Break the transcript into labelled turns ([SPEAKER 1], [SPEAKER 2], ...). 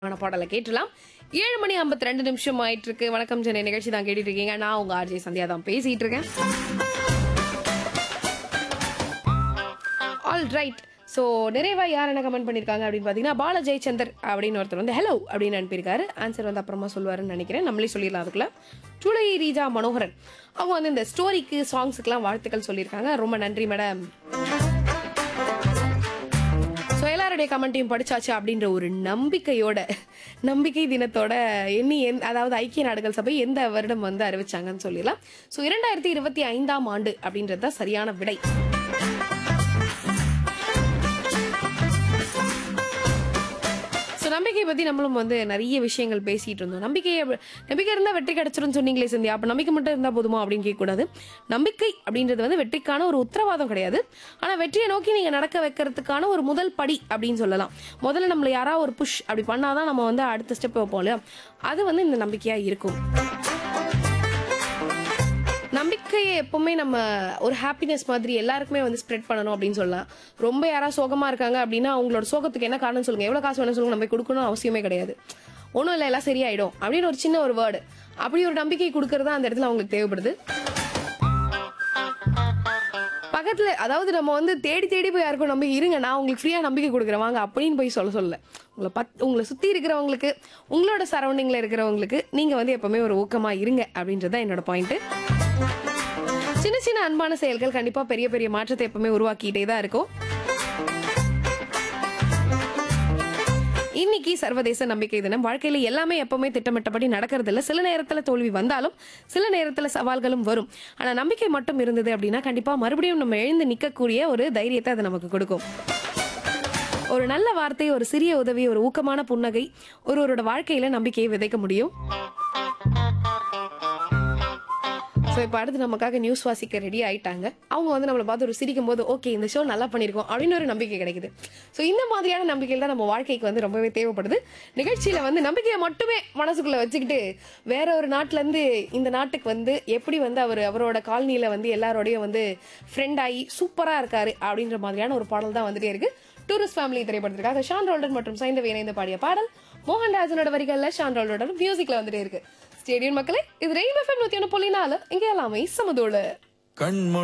[SPEAKER 1] ஆன பாடலை கேட்டலாம் ஏழு மணி ஐம்பத்தி ரெண்டு நிமிஷம் ஆயிட்டு இருக்கு வணக்கம் சென்னை நிகழ்ச்சி தான் கேட்டுட்டு இருக்கீங்க நான் உங்க ஆர்ஜே சந்தியா தான் பேசிட்டு இருக்கேன் ஆல் ரைட் ஸோ நிறைவா யார் என்ன கமெண்ட் பண்ணியிருக்காங்க அப்படின்னு பார்த்தீங்கன்னா பால ஜெயச்சந்தர் அப்படின்னு ஒருத்தர் வந்து ஹலோ அப்படின்னு அனுப்பியிருக்காரு ஆன்சர் வந்து அப்புறமா சொல்லுவாருன்னு நினைக்கிறேன் நம்மளே சொல்லிடலாம் அதுக்குள்ள ஜூலை ரீஜா மனோகரன் அவங்க வந்து இந்த ஸ்டோரிக்கு சாங்ஸுக்கெல்லாம் வாழ்த்துக்கள் சொல்லியிருக்காங்க ரொம்ப நன்றி மேடம் ஸோ எல்லாருடைய கமெண்ட்டையும் படிச்சாச்சு அப்படின்ற ஒரு நம்பிக்கையோட நம்பிக்கை தினத்தோட எண்ணி எந் அதாவது ஐக்கிய நாடுகள் சபை எந்த வருடம் வந்து அறிவிச்சாங்கன்னு சொல்லிடலாம் ஸோ இரண்டாயிரத்தி இருபத்தி ஐந்தாம் ஆண்டு அப்படின்றது தான் சரியான விடை ஸோ நம்பிக்கை பற்றி நம்மளும் வந்து நிறைய விஷயங்கள் பேசிட்டு இருந்தோம் நம்பிக்கை அப்ப- நம்பிக்கை இருந்தால் வெற்றி கிடைச்சிரும்னு சொன்னீங்களே சந்தியா அப்போ நம்பிக்கை மட்டும் இருந்தால் போதுமா அப்படின்னு கேட்கக்கூடாது நம்பிக்கை அப்படின்றது வந்து வெற்றிக்கான ஒரு உத்தரவாதம் கிடையாது ஆனால் வெற்றியை நோக்கி நீங்கள் நடக்க வைக்கிறதுக்கான ஒரு முதல் படி அப்படின்னு சொல்லலாம் முதல்ல நம்மளை யாராவது ஒரு புஷ் அப்படி பண்ணாதான் நம்ம வந்து அடுத்த ஸ்டெப் வைப்போம் இல்லையா அது வந்து இந்த நம்பிக்கையாக இருக்கும் நம்பிக்கையை எப்பவுமே நம்ம ஒரு ஹாப்பினஸ் மாதிரி எல்லாருக்குமே வந்து ஸ்ப்ரெட் பண்ணணும் அப்படின்னு சொல்லலாம் ரொம்ப யாராவது சோகமா இருக்காங்க அப்படின்னா அவங்களோட சோகத்துக்கு என்ன காரணம் சொல்லுங்க எவ்வளவு காசு வேணும் சொல்லுங்க நம்ம போய் கொடுக்கணும் அவசியமே கிடையாது ஒன்றும் இல்லை எல்லாம் சரியாயிடும் அப்படின்னு ஒரு சின்ன ஒரு வேர்டு அப்படி ஒரு நம்பிக்கை கொடுக்கறது அந்த இடத்துல அவங்களுக்கு தேவைப்படுது பக்கத்துல அதாவது நம்ம வந்து தேடி தேடி போய் யாருக்கும் நம்பிக்கை இருங்க நான் உங்களுக்கு ஃப்ரீயா நம்பிக்கை கொடுக்குறேன் வாங்க அப்படின்னு போய் சொல்ல சொல்லல உங்களை பத் உங்களை சுத்தி இருக்கிறவங்களுக்கு உங்களோட சரௌண்டிங்ல இருக்கிறவங்களுக்கு நீங்க வந்து எப்பவுமே ஒரு ஊக்கமா இருங்க அப்படின்றது தான் என்னோட பாயிண்ட் சின்ன சின்ன அன்பான செயல்கள் கண்டிப்பா பெரிய பெரிய மாற்றத்தை எப்பவுமே உருவாக்கிட்டே தான் இருக்கும் இன்னைக்கு சர்வதேச நம்பிக்கை தினம் வாழ்க்கையில எல்லாமே எப்பவுமே திட்டமிட்டபடி நடக்கிறது இல்ல சில நேரத்துல தோல்வி வந்தாலும் சில நேரத்துல சவால்களும் வரும் ஆனா நம்பிக்கை மட்டும் இருந்தது அப்படின்னா கண்டிப்பா மறுபடியும் நம்ம எழுந்து நிக்கக்கூடிய ஒரு தைரியத்தை அது நமக்கு கொடுக்கும் ஒரு நல்ல வார்த்தை ஒரு சிறிய உதவி ஒரு ஊக்கமான புன்னகை ஒருவரோட வாழ்க்கையில நம்பிக்கையை விதைக்க முடியும் ஸோ இப்போ அடுத்து நமக்காக நியூஸ் வாசிக்க ரெடி ஆயிட்டாங்க அவங்க வந்து நம்மளை பார்த்து ஒரு சிரிக்கும் போது ஓகே இந்த ஷோ நல்லா பண்ணியிருக்கோம் அப்படின்னு ஒரு நம்பிக்கை கிடைக்குது ஸோ இந்த மாதிரியான நம்பிக்கைகள் தான் நம்ம வாழ்க்கைக்கு வந்து ரொம்பவே தேவைப்படுது நிகழ்ச்சியில வந்து நம்பிக்கையை மட்டுமே மனசுக்குள்ள வச்சுக்கிட்டு வேற ஒரு நாட்டுல இருந்து இந்த நாட்டுக்கு வந்து எப்படி வந்து அவர் அவரோட காலனியில வந்து எல்லாரோடையும் வந்து ஃப்ரெண்ட் ஆகி சூப்பரா இருக்காரு அப்படின்ற மாதிரியான ஒரு பாடல் தான் வந்துட்டே இருக்கு டூரிஸ்ட் ஃபேமிலி திரைப்படத்திற்காக ஷான் ரோல்டன் மற்றும் சைந்தவி இணைந்து பாடிய பாடல் மோகன்ராஜனோட வரிகள்ல ஷான் ரோல்டன் மியூசிக்ல வந்துட்டே இருக்கு ஸ்டேடியம் மக்களே இது ரெயின் எஃப்எம் நூத்தி ஒன்று புள்ளி நாலு இங்கே எல்லாமே சமதோடு
[SPEAKER 2] கண்மொழி